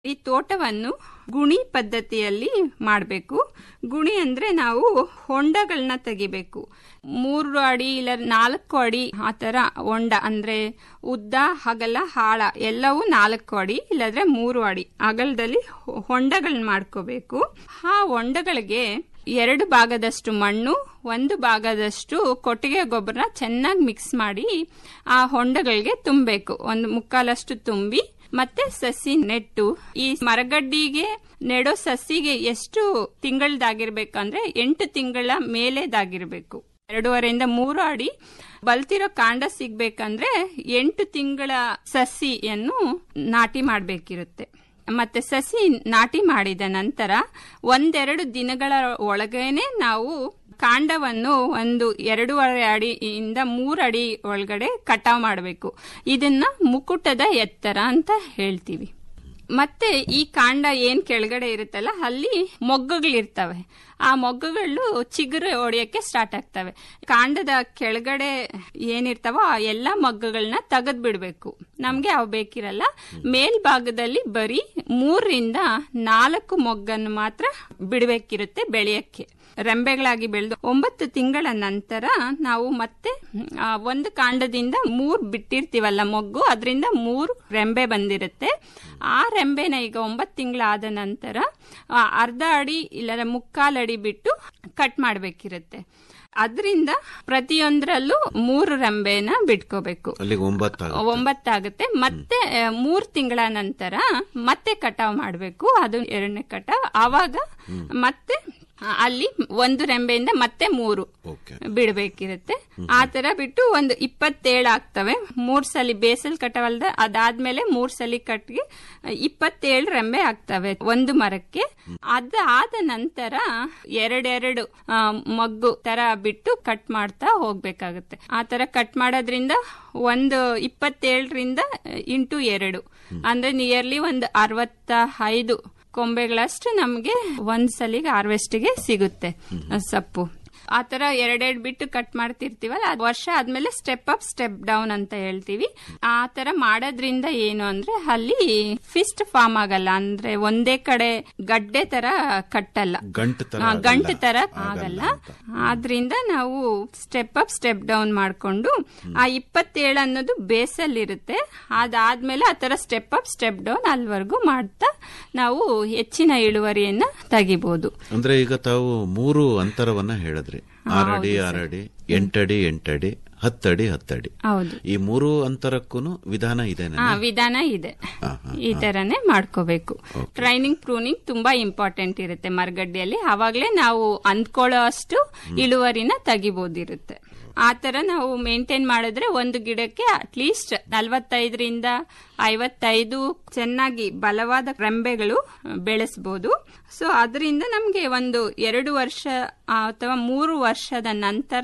ಈ ತೋಟವನ್ನು ಗುಣಿ ಪದ್ಧತಿಯಲ್ಲಿ ಮಾಡಬೇಕು ಗುಣಿ ಅಂದ್ರೆ ನಾವು ಹೊಂಡಗಳನ್ನ ತೆಗಿಬೇಕು ಮೂರು ಅಡಿ ಇಲ್ಲ ನಾಲ್ಕು ಅಡಿ ಆ ಥರ ಹೊಂಡ ಅಂದ್ರೆ ಉದ್ದ ಅಗಲ ಆಳ ಎಲ್ಲವೂ ನಾಲ್ಕು ಅಡಿ ಇಲ್ಲಾಂದ್ರೆ ಮೂರು ಅಡಿ ಅಗಲದಲ್ಲಿ ಹೊಂಡಗಳನ್ನ ಮಾಡ್ಕೋಬೇಕು ಆ ಹೊಂಡಗಳಿಗೆ ಎರಡು ಭಾಗದಷ್ಟು ಮಣ್ಣು ಒಂದು ಭಾಗದಷ್ಟು ಕೊಟ್ಟಿಗೆ ಗೊಬ್ಬರ ಚೆನ್ನಾಗಿ ಮಿಕ್ಸ್ ಮಾಡಿ ಆ ಹೊಂಡಗಳಿಗೆ ತುಂಬಬೇಕು ಒಂದು ಮುಕ್ಕಾಲಷ್ಟು ತುಂಬಿ ಮತ್ತೆ ಸಸಿ ನೆಟ್ಟು ಈ ಮರಗಡ್ಡಿಗೆ ನೆಡೋ ಸಸಿಗೆ ಎಷ್ಟು ತಿಂಗಳದಾಗಿರ್ಬೇಕಂದ್ರೆ ಎಂಟು ತಿಂಗಳ ಮೇಲೆದಾಗಿರ್ಬೇಕು ಎರಡೂವರೆಯಿಂದ ಮೂರು ಅಡಿ ಬಲ್ತಿರೋ ಕಾಂಡ ಸಿಗ್ಬೇಕಂದ್ರೆ ಎಂಟು ತಿಂಗಳ ಸಸಿಯನ್ನು ನಾಟಿ ಮಾಡಬೇಕಿರುತ್ತೆ ಮತ್ತೆ ಸಸಿ ನಾಟಿ ಮಾಡಿದ ನಂತರ ಒಂದೆರಡು ದಿನಗಳ ಒಳಗೇನೆ ನಾವು ಕಾಂಡವನ್ನು ಒಂದು ಎರಡೂವರೆ ಅಡಿಯಿಂದ ಮೂರು ಅಡಿ ಒಳಗಡೆ ಕಟಾವ್ ಮಾಡಬೇಕು ಇದನ್ನ ಮುಕುಟದ ಎತ್ತರ ಅಂತ ಹೇಳ್ತೀವಿ ಮತ್ತೆ ಈ ಕಾಂಡ ಏನ್ ಕೆಳಗಡೆ ಇರುತ್ತಲ್ಲ ಅಲ್ಲಿ ಮೊಗ್ಗುಗಳಿರ್ತವೆ ಆ ಮೊಗ್ಗುಗಳು ಚಿಗುರು ಹೊಡೆಯಕ್ಕೆ ಸ್ಟಾರ್ಟ್ ಆಗ್ತವೆ ಕಾಂಡದ ಕೆಳಗಡೆ ಏನಿರ್ತಾವೋ ಆ ಎಲ್ಲ ಮೊಗ್ಗುಗಳನ್ನ ತೆಗೆದ್ ಬಿಡ್ಬೇಕು ನಮ್ಗೆ ಅವು ಬೇಕಿರಲ್ಲ ಮೇಲ್ಭಾಗದಲ್ಲಿ ಬರೀ ಮೂರರಿಂದ ನಾಲ್ಕು ಮೊಗ್ಗನ್ನು ಮಾತ್ರ ಬಿಡಬೇಕಿರುತ್ತೆ ಬೆಳೆಯಕ್ಕೆ ರೆಂಬೆಗಳಾಗಿ ಬೆಳೆದು ಒಂಬತ್ತು ತಿಂಗಳ ನಂತರ ನಾವು ಮತ್ತೆ ಆ, ಒಂದು ಕಾಂಡದಿಂದ ಮೂರ್ ಬಿಟ್ಟಿರ್ತೀವಲ್ಲ ಮೊಗ್ಗು ಅದರಿಂದ ಮೂರು ರೆಂಬೆ ಬಂದಿರುತ್ತೆ ಆ ರೆಂಬೆನ ಈಗ ಒಂಬತ್ತು ತಿಂಗಳಾದ ನಂತರ ಆ, ಅರ್ಧ ಅಡಿ ಇಲ್ಲರ ಮುಕ್ಕಾಲು ಅಡಿ ಬಿಟ್ಟು ಕಟ್ ಮಾಡಬೇಕಿರುತ್ತೆ ಅದರಿಂದ ಪ್ರತಿಯೊಂದರಲ್ಲೂ ಮೂರು ರೆಂಬೆನ ಬಿಟ್ಕೋಬೇಕು ಅಲ್ಲಿಗೆ ಒಂಬತ್ತಾಗ ಒಂಬತ್ತಾಗುತ್ತೆ ಮತ್ತೆ ಆ, ಮೂರ್ ತಿಂಗಳ ನಂತರ ಮತ್ತೆ ಕಟಾವ್ ಮಾಡಬೇಕು ಅದು ಎರಡನೇ ಕಟಾವ್ ಆವಾಗ ಮತ್ತೆ ಆ, ಅಲ್ಲಿ ಒಂದು ರೆಂಬೆಯಿಂದ ಮತ್ತೆ ಮೂರು ಓಕೆ ಬಿಡಬೇಕಿರುತ್ತೆ ಆ ತರ ಬಿಟ್ಟು ಒಂದು ಇಪ್ಪತ್ತೇಳು ಆಗ್ತವೆ ಮೂರ್ ಸಲಿ ಬೇಸಲ್ ಕಟಾವಲ್ದ ಅದಾದ್ಮೇಲೆ ಮೂರ್ ಸಲಿ ಕಟ್ಗೆ ಇಪ್ಪತ್ತೇಳು ರೆಂಬೆ ಆಗ್ತವೆ ಒಂದು ಮರಕ್ಕೆ ಅದಾದ ನಂತರ ಎರಡೆರಡು ಆ, ಮಗ್ಗು ತರ ಬಿಟ್ಟು ಕಟ್ ಮಾಡ್ತಾ ಹೋಗ್ಬೇಕಾಗುತ್ತೆ ಆ ತರ ಕಟ್ ಮಾಡೋದ್ರಿಂದ ಒಂದು ಇಪ್ಪತ್ತೇಳರಿಂದ ಇಂಟು ಎರಡು ಅಂದ್ರೆ ನಿಯರ್ಲಿ ಒಂದು ಅರವತ್ತ ಐದು ಕೊಂಬೆಗಳಷ್ಟು ನಮ್ಗೆ ಒಂದ್ ಸಲಿಗೆ ಹಾರ್ವೆಸ್ಟ್ಗೆ ಸಿಗುತ್ತೆ ಸೊಪ್ಪು ಆ ತರ ಎರಡೆರಡು ಬಿಟ್ಟು ಕಟ್ ಮಾಡ್ತಿರ್ತೀವಲ್ಲ ಅದ್ ವರ್ಷ ಆದ್ಮೇಲೆ ಸ್ಟೆಪ್ ಅಪ್ ಸ್ಟೆಪ್ ಡೌನ್ ಅಂತ ಹೇಳ್ತೀವಿ ಆ ತರ ಮಾಡೋದ್ರಿಂದ ಏನು ಅಂದ್ರೆ ಅಲ್ಲಿ ಫಿಸ್ಟ್ ಫಾರ್ಮ್ ಆಗಲ್ಲ ಅಂದ್ರೆ ಒಂದೇ ಕಡೆ ಗಡ್ಡೆ ತರ ಕಟ್ಟಲ್ಲ ಗಂಟು ತರ ಆ, ಆಗಲ್ಲ. ಗಂಟು ತರ ಆಗಲ್ಲ ಆಗಲ್ಲ ಅಂತ. ಆದ್ರಿಂದ ನಾವು ಸ್ಟೆಪ್ ಅಪ್ ಸ್ಟೆಪ್ ಡೌನ್ ಮಾಡ್ಕೊಂಡು ಆ ಇಪ್ಪತ್ತೇಳು ಅನ್ನೋದು ಬೇಸಲ್ಲಿ ಇರುತ್ತೆ ಅದಾದ್ಮೇಲೆ ಆ ತರ ಸ್ಟೆಪ್ ಅಪ್ ಸ್ಟೆಪ್ ಡೌನ್ ಅಲ್ವರೆಗೂ ಮಾಡ್ತಾ ನಾವು ಹೆಚ್ಚಿನ ಇಳುವರಿಯನ್ನ ತೆಗಿಬಹುದು ಅಂದ್ರೆ ಈಗ ತಾವು ಮೂರು ಅಂತರವನ್ನ ಹೇಳಿದ್ರಿ ಆರಡಿ ಆರಡಿ ಎಂಟಡಿ ಎಂಟಡಿ ಹತ್ತಡಿ ಹತ್ತಡಿ ಹೌದು ಈ ಮೂರು ಅಂತರಕ್ಕೂ ವಿಧಾನ ಇದೇನೆ ಆ ವಿಧಾನ ಇದೆ ಹಾ, ಹಾ, ಈ ತರನೇ ಮಾಡ್ಕೋಬೇಕು ಟ್ರೈನಿಂಗ್ ಪ್ರೂನಿಂಗ್ ತುಂಬಾ ಇಂಪಾರ್ಟೆಂಟ್ ಇರುತ್ತೆ ಮರಗಡ್ಡೆಯಲ್ಲಿ ಅವಾಗ್ಲೇ ನಾವು ಅಂದ್ಕೊಳ್ಳೋ ಅಷ್ಟು ಇಳುವರಿನ ತೆಗಿಬೋದಿರುತ್ತೆ ಆ ತರ ನಾವು ಮೇಂಟೈನ್ ಮಾಡಿದ್ರೆ ಒಂದು ಗಿಡಕ್ಕೆ ಅಟ್ಲೀಸ್ಟ್ ನಲವತ್ತೈದರಿಂದ ಐವತ್ತೈದು ಚೆನ್ನಾಗಿ ಬಲವಾದ ರೆಂಬೆಗಳು ಬೆಳೆಸಬಹುದು ಸೊ ಅದರಿಂದ ನಮಗೆ ಒಂದು ಎರಡು ವರ್ಷ ಅಥವಾ ಮೂರು ವರ್ಷದ ನಂತರ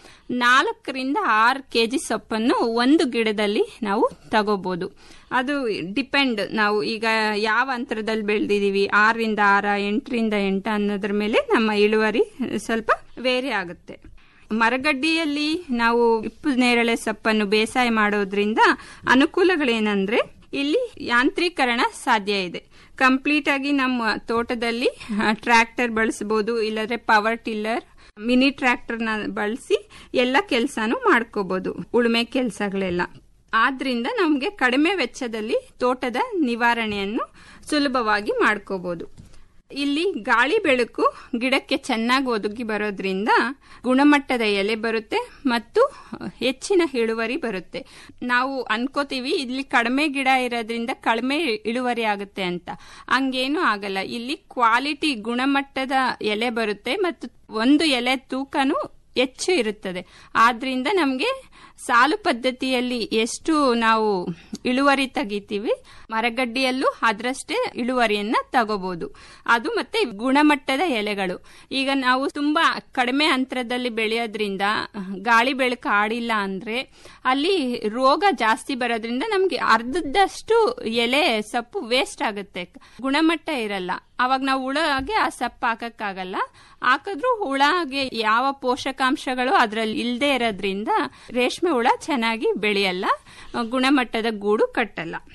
ನಾಲ್ಕರಿಂದ ಆರು ಕೆಜಿ ಸೊಪ್ಪನ್ನು ಒಂದು ಗಿಡದಲ್ಲಿ ನಾವು ತಗೋಬಹುದು ಅದು ಡಿಪೆಂಡ್ ನಾವು ಈಗ ಯಾವ ಅಂತರದಲ್ಲಿ ಬೆಳೆದಿದೀವಿ ಆರರಿಂದ ಆರ ಎಂಟರಿಂದ ಎಂಟ ಅನ್ನೋದ್ರ ಮೇಲೆ ನಮ್ಮ ಇಳುವರಿ ಸ್ವಲ್ಪ ವೇರಿ ಆಗುತ್ತೆ ಮರಗಡ್ಡಿಯಲ್ಲಿ ನಾವು ಇಪ್ಪು ನೇರಳೆ ಸೊಪ್ಪನ್ನು ಬೇಸಾಯ ಮಾಡೋದ್ರಿಂದ ಅನುಕೂಲಗಳೇನಂದ್ರೆ ಇಲ್ಲಿ ಯಾಂತ್ರೀಕರಣ ಸಾಧ್ಯ ಇದೆ ಕಂಪ್ಲೀಟ್ ಆಗಿ ನಮ್ಮ ತೋಟದಲ್ಲಿ ಟ್ರ್ಯಾಕ್ಟರ್ ಬಳಸಬಹುದು ಇಲ್ಲದ್ರೆ ಪವರ್ ಟಿಲ್ಲರ್ ಮಿನಿ ಟ್ರ್ಯಾಕ್ಟರ್ನ ಬಳಸಿ ಎಲ್ಲ ಕೆಲಸನೂ ಮಾಡ್ಕೋಬಹುದು ಉಳುಮೆ ಕೆಲಸಗಳೆಲ್ಲ ಆದ್ರಿಂದ ನಮಗೆ ಕಡಿಮೆ ವೆಚ್ಚದಲ್ಲಿ ತೋಟದ ನಿವಾರಣೆಯನ್ನು ಸುಲಭವಾಗಿ ಮಾಡ್ಕೋಬಹುದು ಇಲ್ಲಿ ಗಾಳಿ ಬೆಳಕು ಗಿಡಕ್ಕೆ ಚೆನ್ನಾಗಿ ಒದಗಿ ಬರೋದ್ರಿಂದ ಗುಣಮಟ್ಟದ ಎಲೆ ಬರುತ್ತೆ ಮತ್ತು ಹೆಚ್ಚಿನ ಇಳುವರಿ ಬರುತ್ತೆ ನಾವು ಅನ್ಕೋತೀವಿ ಇಲ್ಲಿ ಕಡಿಮೆ ಗಿಡ ಇರೋದ್ರಿಂದ ಕಡಿಮೆ ಇಳುವರಿ ಆಗುತ್ತೆ ಅಂತ ಹಂಗೇನು ಆಗಲ್ಲ ಇಲ್ಲಿ ಕ್ವಾಲಿಟಿ ಗುಣಮಟ್ಟದ ಎಲೆ ಬರುತ್ತೆ ಮತ್ತು ಒಂದು ಎಲೆ ತೂಕನೂ ಹೆಚ್ಚು ಇರುತ್ತದೆ ಆದ್ರಿಂದ ನಮಗೆ ಸಾಲು ಪದ್ಧತಿಯಲ್ಲಿ ಎಷ್ಟು ನಾವು ಇಳುವರಿ ತೆಗಿತೀವಿ ಮರಗಡ್ಡಿಯಲ್ಲೂ ಅದರಷ್ಟೇ ಇಳುವರಿಯನ್ನ ತಗೋಬಹುದು ಅದು ಮತ್ತೆ ಗುಣಮಟ್ಟದ ಎಲೆಗಳು ಈಗ ನಾವು ತುಂಬಾ ಕಡಿಮೆ ಅಂತರದಲ್ಲಿ ಬೆಳೆಯೋದ್ರಿಂದ ಗಾಳಿ ಬೆಳಕು ಆಡಿಲ್ಲ ಅಂದ್ರೆ ಅಲ್ಲಿ ರೋಗ ಜಾಸ್ತಿ ಬರೋದ್ರಿಂದ ನಮ್ಗೆ ಅರ್ಧದಷ್ಟು ಎಲೆ ಸೊಪ್ಪು ವೇಸ್ಟ್ ಆಗುತ್ತೆ ಗುಣಮಟ್ಟ ಇರಲ್ಲ ಅವಾಗ ನಾವು ಹುಳಗೆ ಆ ಸೊಪ್ಪು ಹಾಕಕ್ಕಾಗಲ್ಲ ಹಾಕಿದ್ರು ಹುಳಗೆ ಯಾವ ಪೋಷಕಾಂಶಗಳು ಅದರಲ್ಲಿ ಇಲ್ಲದೆ ಇರೋದ್ರಿಂದ ರೇಷ್ಮೆ ಹುಳ ಚೆನ್ನಾಗಿ ಬೆಳೆಯಲ್ಲ ಗುಣಮಟ್ಟದ ಗೂಡು ಕಟ್ಟಲ್ಲ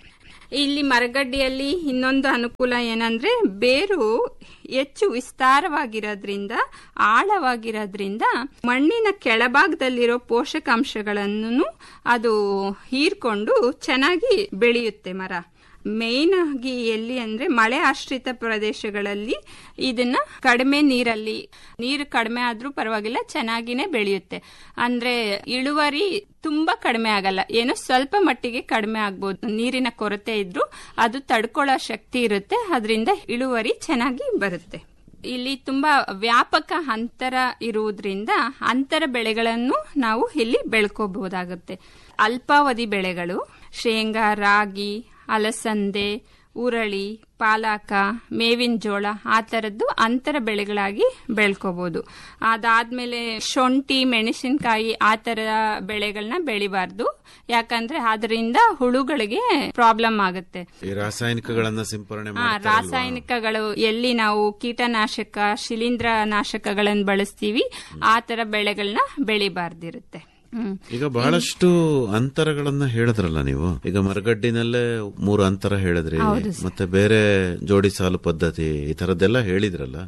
ಇಲ್ಲಿ ಮರಗಡ್ಡಿಯಲ್ಲಿ ಇನ್ನೊಂದು ಅನುಕೂಲ ಏನಂದ್ರೆ ಬೇರು ಹೆಚ್ಚು ವಿಸ್ತಾರವಾಗಿರೋದ್ರಿಂದ ಆಳವಾಗಿರೋದ್ರಿಂದ ಮಣ್ಣಿನ ಕೆಳಭಾಗದಲ್ಲಿರೋ ಪೋಷಕಾಂಶಗಳನ್ನು ಅದು ಹೀರ್ಕೊಂಡು ಚೆನ್ನಾಗಿ ಬೆಳೆಯುತ್ತೆ ಮರ ಮೇನ್ ಆಗಿ ಎಲ್ಲಿ ಅಂದ್ರೆ ಮಳೆ ಆಶ್ರಿತ ಪ್ರದೇಶಗಳಲ್ಲಿ ಇದನ್ನ ಕಡಿಮೆ ನೀರಲ್ಲಿ ನೀರು ಕಡಿಮೆ ಆದ್ರೂ ಪರವಾಗಿಲ್ಲ ಚೆನ್ನಾಗಿನೇ ಬೆಳೆಯುತ್ತೆ ಅಂದ್ರೆ ಇಳುವರಿ ತುಂಬಾ ಕಡಿಮೆ ಆಗಲ್ಲ ಏನೋ ಸ್ವಲ್ಪ ಮಟ್ಟಿಗೆ ಕಡಿಮೆ ಆಗ್ಬೋದು ನೀರಿನ ಕೊರತೆ ಇದ್ರೂ ಅದು ತಡ್ಕೊಳ್ಳೋ ಶಕ್ತಿ ಇರುತ್ತೆ ಅದರಿಂದ ಇಳುವರಿ ಚೆನ್ನಾಗಿ ಬರುತ್ತೆ ಇಲ್ಲಿ ತುಂಬಾ ವ್ಯಾಪಕ ಅಂತರ ಇರುವುದರಿಂದ ಅಂತರ ಬೆಳೆಗಳನ್ನು ನಾವು ಇಲ್ಲಿ ಬೆಳ್ಕೋಬಹುದಾಗುತ್ತೆ ಅಲ್ಪಾವಧಿ ಬೆಳೆಗಳು ಶೇಂಗಾ ರಾಗಿ ಅಲಸಂದೆ ಉರಳಿ ಪಾಲಕ ಮೇವಿನ ಜೋಳ ಆ ಥರದ್ದು ಅಂತರ ಬೆಳೆಗಳಾಗಿ ಬೆಳ್ಕೋಬಹುದು ಅದಾದ್ಮೇಲೆ ಶುಂಠಿ ಮೆಣಸಿನಕಾಯಿ ಆ ಥರ ಬೆಳೆಗಳನ್ನ ಬೆಳಿಬಾರ್ದು ಯಾಕಂದ್ರೆ ಅದರಿಂದ ಹುಳುಗಳಿಗೆ ಪ್ರಾಬ್ಲಮ್ ಆಗುತ್ತೆ ಈ ರಾಸಾಯನಿಕಗಳನ್ನ ಸಿಂಪರಣೆ ಹಾ ಮಾಡ್ತಾರಲ್ವಾ? ರಾಸಾಯನಿಕಗಳು ಎಲ್ಲಿ ನಾವು ಕೀಟನಾಶಕ ಶಿಲೀಂಧ್ರ ನಾಶಕಗಳನ್ನು ಬಳಸ್ತೀವಿ ಆ ತರ ಬೆಳೆಗಳನ್ನ ಬೆಳಿಬಾರ್ದಿರುತ್ತೆ ಹ್ಮ್ ಈಗ ಬಹಳಷ್ಟು ಅಂತರಗಳನ್ನ ಹೇಳಿದ್ರಲ್ಲ ನೀವು ಈಗ ಮರಗಡ್ಡಿನಲ್ಲೇ ಮೂರು ಅಂತರ ಹೇಳಿದ್ರಿ ಮತ್ತೆ ಬೇರೆ ಜೋಡಿ ಸಾಲು ಪದ್ಧತಿ ಈ ತರದ್ದೆಲ್ಲ ಹೇಳಿದ್ರಲ್ಲ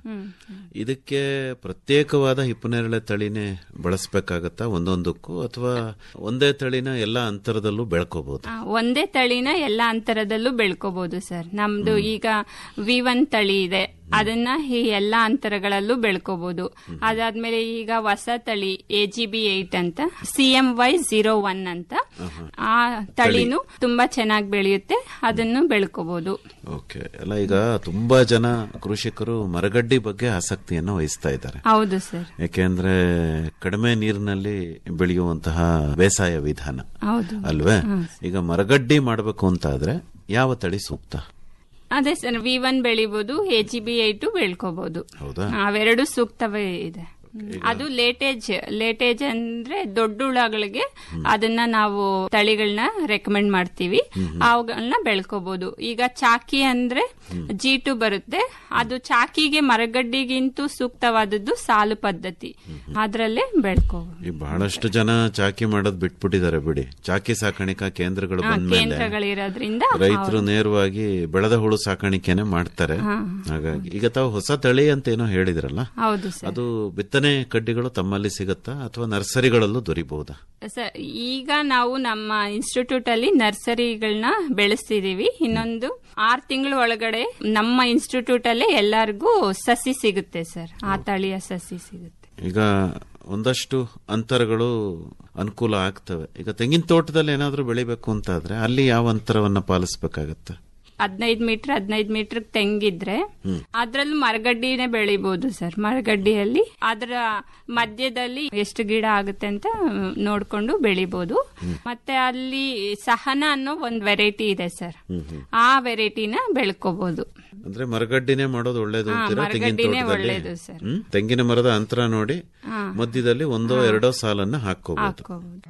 ಇದಕ್ಕೆ ಪ್ರತ್ಯೇಕವಾದ ಹಿಪ್ಪನೇರಳೆ ತಳಿನೇ ಬಳಸ್ಬೇಕಾಗತ್ತಾ ಒಂದೊಂದಕ್ಕೂ ಅಥವಾ ಒಂದೇ ತಳಿನ ಎಲ್ಲಾ ಅಂತರದಲ್ಲೂ ಬೆಳ್ಕೋಬಹುದು ಆ, ಒಂದೇ ತಳಿನ ಎಲ್ಲ ಅಂತರದಲ್ಲೂ ಬೆಳ್ಕೋಬಹುದು ಸರ್ ನಮ್ದು ಈಗ ವಿ ಒನ್ ತಳಿ ಇದೆ ಅದನ್ನ ಈ ಎಲ್ಲಾ ಅಂತರಗಳಲ್ಲೂ ಬೆಳ್ಕೋಬಹುದು ಅದಾದ್ಮೇಲೆ ಈಗ ಹೊಸ ತಳಿ ಎ ಜಿ ಬಿ ಏಟ್ ಅಂತ C M Y zero one ಅಂತ ಆ ತಳಿನೂ ತುಂಬಾ ಚೆನ್ನಾಗಿ ಬೆಳೆಯುತ್ತೆ ಅದನ್ನು ಬೆಳ್ಕೋಬಹುದು ಓಕೆ ಎಲ್ಲ ಈಗ ತುಂಬಾ ಜನ ಕೃಷಿಕರು ಮರಗಡ್ಡಿ ಬಗ್ಗೆ ಆಸಕ್ತಿಯನ್ನು ವಹಿಸ್ತಾ ಇದ್ದಾರೆ ಹೌದು ಸರ್ ಯಾಕೆಂದ್ರೆ ಕಡಿಮೆ ನೀರಿನಲ್ಲಿ ಬೆಳೆಯುವಂತಹ ಬೇಸಾಯ ವಿಧಾನ ಹೌದು ಅಲ್ವೇ ಈಗ ಮರಗಡ್ಡಿ ಮಾಡಬೇಕು ಅಂತ ಆದ್ರೆ ಯಾವ ತಳಿ ಸೂಕ್ತ ಅದೇ ಸರ್ ವಿ ಒನ್ ಬೆಳಿಬಹುದು ಎ ಜಿ ಬಿ ಏಟು ಬೆಳ್ಕೋಬಹುದು ಹೌದಾ ಅವೆರಡು ಸೂಕ್ತವೇ ಇದೆ ಅದು ಲೇಟೇಜ್ ಲೇಟೇಜ್ ಅಂದ್ರೆ ದೊಡ್ಡ ಹುಳಗಳಿಗೆ ಅದನ್ನ ನಾವು ತಳಿಗಳನ್ನ ರೆಕಮೆಂಡ್ ಮಾಡ್ತೀವಿ ಅವುಗಳನ್ನ ಬೆಳ್ಕೋಬಹುದು ಈಗ ಚಾಕಿ ಅಂದ್ರೆ ಜೀಟು ಬರುತ್ತೆ ಅದು ಚಾಕಿಗೆ ಮರಗಡ್ಡಿಗಿಂತೂ ಸೂಕ್ತವಾದದ್ದು ಸಾಲು ಪದ್ಧತಿ ಅದ್ರಲ್ಲೇ ಬೆಳ್ಕೋಬಹುದು ಈ ಬಹಳಷ್ಟು ಜನ ಚಾಕಿ ಮಾಡೋದ್ ಬಿಟ್ಬಿಟ್ಟಿದ್ದಾರೆ ಬಿಡಿ ಚಾಕಿ ಸಾಕಾಣಿಕಾ ಕೇಂದ್ರಗಳು ಬಂದ್ಮೇಲೆ ಕೇಂದ್ರಗಳಿರೋದ್ರಿಂದ ರೈತರು ನೇರವಾಗಿ ಬೆಳೆದ ಹುಳು ಸಾಕಾಣಿಕೆನೆ ಮಾಡ್ತಾರೆ ಹಾಗಾಗಿ ಈಗ ತಾವು ಹೊಸ ತಳಿ ಅಂತ ಏನೋ ಹೇಳಿದ್ರಲ್ಲ ಹೌದು ಸರ್ ಅದು ಬಿತ್ತನೆ ಕಡ್ಡಿಗಳು ತಮ್ಮಲ್ಲಿ ಸಿಗತ್ತಾ ಅಥವಾ ನರ್ಸರಿಗಳಲ್ಲೂ ದೊರಿಬಹುದಾ ಸರ್ ಈಗ ನಾವು ನಮ್ಮ ಇನ್ಸ್ಟಿಟ್ಯೂಟ್ ಅಲ್ಲಿ ನರ್ಸರಿಗಳನ್ನ ಬೆಳೆಸ್ತಿದೀವಿ ಇನ್ನೊಂದು ಆರ್ ತಿಂಗಳ ಒಳಗಡೆ ನಮ್ಮ ಇನ್ಸ್ಟಿಟ್ಯೂಟ್ ಅಲ್ಲೇ ಎಲ್ಲರಿಗೂ ಸಸಿ ಸಿಗುತ್ತೆ ಸರ್ ಆ ತಳಿಯ ಸಸಿ ಸಿಗುತ್ತೆ ಈಗ ಒಂದಷ್ಟು ಅಂತರಗಳು ಅನುಕೂಲ ಆಗ್ತವೆ ಈಗ ತೆಂಗಿನ ತೋಟದಲ್ಲಿ ಏನಾದ್ರೂ ಬೆಳಿಬೇಕು ಅಂತ ಆದ್ರೆ ಅಲ್ಲಿ ಯಾವ ಅಂತರವನ್ನ ಪಾಲಿಸಬೇಕಾಗತ್ತೆ ಹದಿನೈದು ಮೀಟರ್ ಹದಿನೈದು ಮೀಟರ್ ತೆಂಗಿದ್ರೆ ಅದ್ರಲ್ಲೂ ಮರಗಡ್ಡಿನೇ ಬೆಳಿಬಹುದು ಸರ್ ಮರಗಡ್ಡಿಯಲ್ಲಿ ಅದರ ಮಧ್ಯದಲ್ಲಿ ಎಷ್ಟು ಗಿಡ ಆಗುತ್ತೆ ಅಂತ ನೋಡ್ಕೊಂಡು ಬೆಳಿಬಹುದು ಮತ್ತೆ ಅಲ್ಲಿ ಸಹನ ಅನ್ನೋ ಒಂದ್ ವೆರೈಟಿ ಇದೆ ಸರ್ ಆ ವೆರೈಟಿನ ಬೆಳ್ಕೋಬಹುದು ಅಂದ್ರೆ ಮರಗಡ್ಡಿನೇ ಮಾಡೋದು ಒಳ್ಳೇದು ಹಾ, ಅಂತೀರಾ ತೆಂಗಿನ ಮರಗಡ್ಡಿನೇ ತೋಟದಲ್ಲಿ ಒಳ್ಳೇದು ಸರ್. ಹ್ಮ್? ತೆಂಗಿನ ಮರದ ಅಂತರ ನೋಡಿ ಹಾ. ಮಧ್ಯದಲ್ಲಿ ಒಂದೋ ಎರಡೋ ಸಾಲನ್ನ ಹಾಕೋಬಹುದು ಹಾಕೋಬಹುದು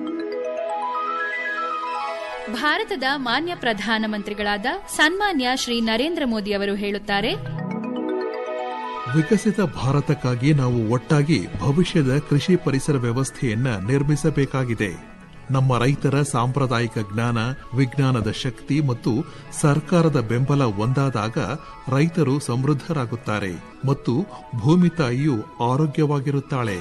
ಭಾರತದ ಮಾನ್ಯ ಪ್ರಧಾನಮಂತ್ರಿಗಳಾದ ಸನ್ಮಾನ್ಯ ಶ್ರೀ ನರೇಂದ್ರ ಮೋದಿ ಅವರು ಹೇಳುತ್ತಾರೆ ವಿಕಸಿತ ಭಾರತಕ್ಕಾಗಿ ನಾವು ಒಟ್ಟಾಗಿ ಭವಿಷ್ಯದ ಕೃಷಿ ಪರಿಸರ ವ್ಯವಸ್ಥೆಯನ್ನ ನಿರ್ಮಿಸಬೇಕಾಗಿದೆ ನಮ್ಮ ರೈತರ ಸಾಂಪ್ರದಾಯಿಕ ಜ್ಞಾನ ವಿಜ್ಞಾನದ ಶಕ್ತಿ ಮತ್ತು ಸರ್ಕಾರದ ಬೆಂಬಲ ಒಂದಾದಾಗ ರೈತರು ಸಮೃದ್ಧರಾಗುತ್ತಾರೆ ಮತ್ತು ಭೂಮಿ ತಾಯಿಯು ಆರೋಗ್ಯವಾಗಿರುತ್ತಾಳೆ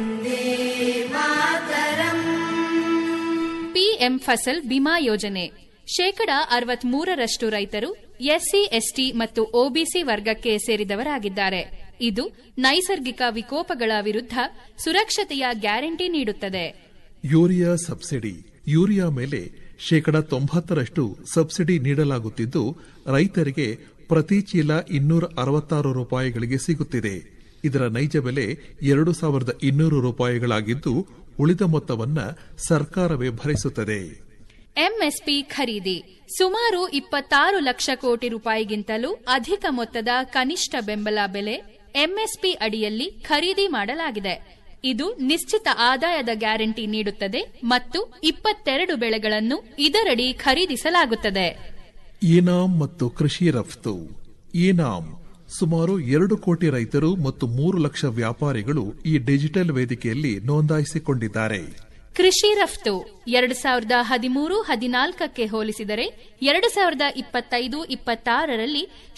ಪಿಎಂ ಫಸಲ್ ಬಿಮಾ ಯೋಜನೆ ಶೇಕಡ ಅರವತ್ಮೂರರಷ್ಟು ರೈತರು ಎಸ್ಸಿ ಎಸ್ಟಿ ಮತ್ತು ಒಬಿಸಿ ವರ್ಗಕ್ಕೆ ಸೇರಿದವರಾಗಿದ್ದಾರೆ ಇದು ನೈಸರ್ಗಿಕ ವಿಕೋಪಗಳ ವಿರುದ್ಧ ಸುರಕ್ಷತೆಯ ಗ್ಯಾರಂಟಿ ನೀಡುತ್ತದೆ ಯೂರಿಯಾ ಸಬ್ಸಿಡಿ ಯೂರಿಯಾ ಮೇಲೆ ಶೇಕಡ ತೊಂಬತ್ತರಷ್ಟು ಸಬ್ಸಿಡಿ ನೀಡಲಾಗುತ್ತಿದ್ದು ರೈತರಿಗೆ ಪ್ರತಿ ಚೀಲ ಇನ್ನೂರ ಅರವತ್ತಾರು ರೂಪಾಯಿಗಳಿಗೆ ಸಿಗುತ್ತಿದೆ ಇದರ ನೈಜ ಬೆಲೆ ಎರಡು ಸಾವಿರದ ಇನ್ನೂರು ರೂಪಾಯಿಗಳಾಗಿದ್ದು ಉಳಿದ ಮೊತ್ತವನ್ನ ಸರ್ಕಾರವೇ ಭರಿಸುತ್ತದೆ ಎಂಎಸ್ಪಿ ಖರೀದಿ ಸುಮಾರು ಇಪ್ಪತ್ತಾರು ಲಕ್ಷ ಕೋಟಿ ರೂಪಾಯಿಗಿಂತಲೂ ಅಧಿಕ ಮೊತ್ತದ ಕನಿಷ್ಠ ಬೆಂಬಲ ಬೆಲೆ ಎಂಎಸ್ಪಿ ಅಡಿಯಲ್ಲಿ ಖರೀದಿ ಮಾಡಲಾಗಿದೆ ಇದು ನಿಶ್ಚಿತ ಆದಾಯದ ಗ್ಯಾರಂಟಿ ನೀಡುತ್ತದೆ ಮತ್ತು ಇಪ್ಪತ್ತೆರಡು ಬೆಳೆಗಳನ್ನು ಇದರಡಿ ಖರೀದಿಸಲಾಗುತ್ತದೆ ಈನಾಮ್ ಮತ್ತು ಕೃಷಿ ರಫ್ತು ಈನಾಮ್ ಸುಮಾರು ಎರಡು ಕೋಟಿ ರೈತರು ಮತ್ತು ಮೂರು ಲಕ್ಷ ವ್ಯಾಪಾರಿಗಳು ಈ ಡಿಜಿಟಲ್ ವೇದಿಕೆಯಲ್ಲಿ ನೋಂದಾಯಿಸಿಕೊಂಡಿದ್ದಾರೆ ಕೃಷಿ ರಫ್ತು ಎರಡು ಸಾವಿರದ ಹದಿಮೂರು ಹದಿನಾಲ್ಕಕ್ಕೆ ಹೋಲಿಸಿದರೆ ಎರಡು ಸಾವಿರದ ಇಪ್ಪತ್ತೈದು ಇಪ್ಪತ್ತಾರರಲ್ಲಿ